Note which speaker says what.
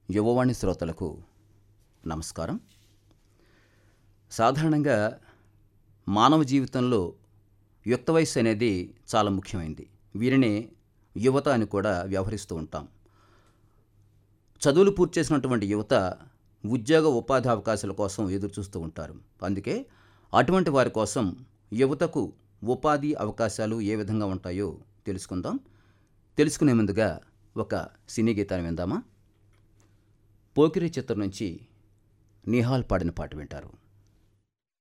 Speaker 1: యువవాణి శ్రోతలకు నమస్కారం సాధారణంగా మానవ జీవితంలో యుక్త వయస్సు అనేది చాలా ముఖ్యమైనది వీరిని యువత అని కూడా వ్యవహరిస్తూ ఉంటాం చదువులు పూర్తి చేసినటువంటి యువత ఉద్యోగ ఉపాధి అవకాశాల కోసం ఎదురు చూస్తూ ఉంటారు అందుకే అటువంటి వారి కోసం యువతకు ఉపాధి అవకాశాలు ఏ విధంగా ఉంటాయో తెలుసుకుందాం తెలుసుకునే ముందుగా ఒక సినీ గీతాన్ని విందామా పోకిరి చిత్రం నుంచి నిహాల్ పాడిన పాట వింటారు